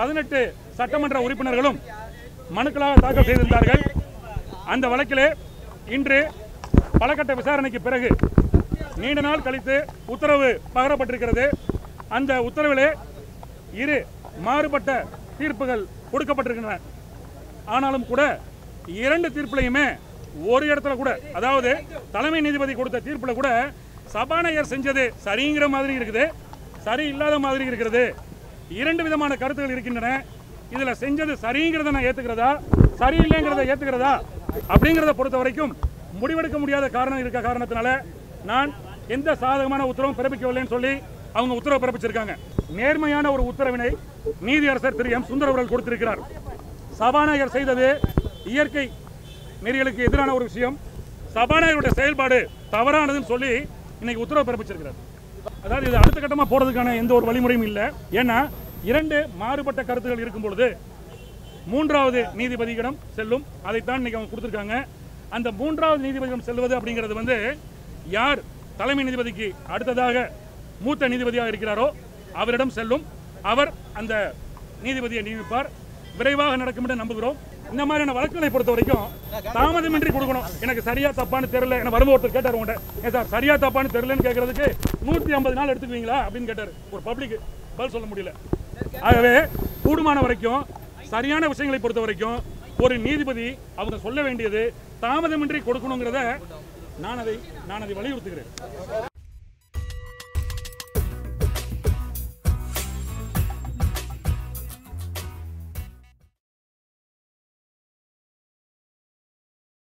பதினெட்டு சட்டமன்ற உறுப்பினர்களும் மனுக்களாக தாக்கல் செய்திருந்தார்கள் அந்த வழக்கிலே இன்று பலகட்ட விசாரணைக்கு பிறகு நீண்ட நாள் கழித்து உத்தரவு பகரப்பட்டிருக்கிறது அந்த உத்தரவிலே இரு மாறுபட்ட தீர்ப்புகள் கொடுக்கப்பட்டிருக்கின்றன ஆனாலும் கூட இரண்டு தீர்ப்புலையுமே ஒரு இடத்துல கூட அதாவது தலைமை நீதிபதி கொடுத்த தீர்ப்புல கூட சபாநாயகர் செஞ்சது சரிங்கிற மாதிரி இருக்குது சரி இல்லாத மாதிரி இருக்கிறது இரண்டு விதமான கருத்துகள் இருக்கின்றன இதுல செஞ்சது சரிங்கிறத நான் ஏத்துக்கிறதா சரியில்லைங்கிறத ஏத்துக்கிறதா அப்படிங்கிறத பொறுத்த வரைக்கும் முடிவெடுக்க முடியாத காரணம் இருக்க காரணத்தினால நான் எந்த சாதகமான உத்தரவும் பிறப்பிக்கவில்லைன்னு சொல்லி அவங்க உத்தரவு பிறப்பிச்சிருக்காங்க நேர்மையான ஒரு உத்தரவினை நீதியரசர் திரு எம் சுந்தர் அவர்கள் கொடுத்திருக்கிறார் சபாநாயகர் செய்தது இயற்கை நெறிகளுக்கு எதிரான ஒரு விஷயம் சபாநாயகருடைய செயல்பாடு தவறானதுன்னு சொல்லி இன்னைக்கு உத்தரவு பிறப்பிச்சிருக்கிறார் அதாவது இது அடுத்த கட்டமாக போறதுக்கான எந்த ஒரு வழிமுறையும் இல்லை ஏன்னா இரண்டு மாறுபட்ட கருத்துகள் இருக்கும் பொழுது மூன்றாவது நீதிபதியிடம் செல்லும் அதைத்தான் இன்னைக்கு அவங்க கொடுத்துருக்காங்க அந்த மூன்றாவது நீதிபதியிடம் செல்வது அப்படிங்கிறது வந்து யார் தலைமை நீதிபதிக்கு அடுத்ததாக மூத்த நீதிபதியாக இருக்கிறாரோ அவரிடம் செல்லும் அவர் அந்த நீதிபதியை நியமிப்பார் விரைவாக நடக்கும் என்று நம்புகிறோம் இந்த மாதிரியான வழக்குகளை பொறுத்த வரைக்கும் தாமதமின்றி கொடுக்கணும் எனக்கு சரியா தப்பான்னு தெரியல என்ன வரும்போது ஒருத்தர் கேட்டார் உங்கள்கிட்ட ஏன் சார் சரியா தப்பான்னு தெரியலன்னு கேட்கறதுக்கு நூற்றி ஐம்பது நாள் எடுத்துக்குவீங்களா அப்படின்னு கேட்டார் ஒரு பப்ளிக் பதில் சொல்ல முடியல ஆகவே கூடுமான வரைக்கும் சரியான விஷயங்களை பொறுத்த வரைக்கும் ஒரு நீதிபதி அவங்க சொல்ல வேண்டியது தாமதமின்றி கொடுக்கணுங்கிறத நான் அதை நான் அதை வலியுறுத்துகிறேன்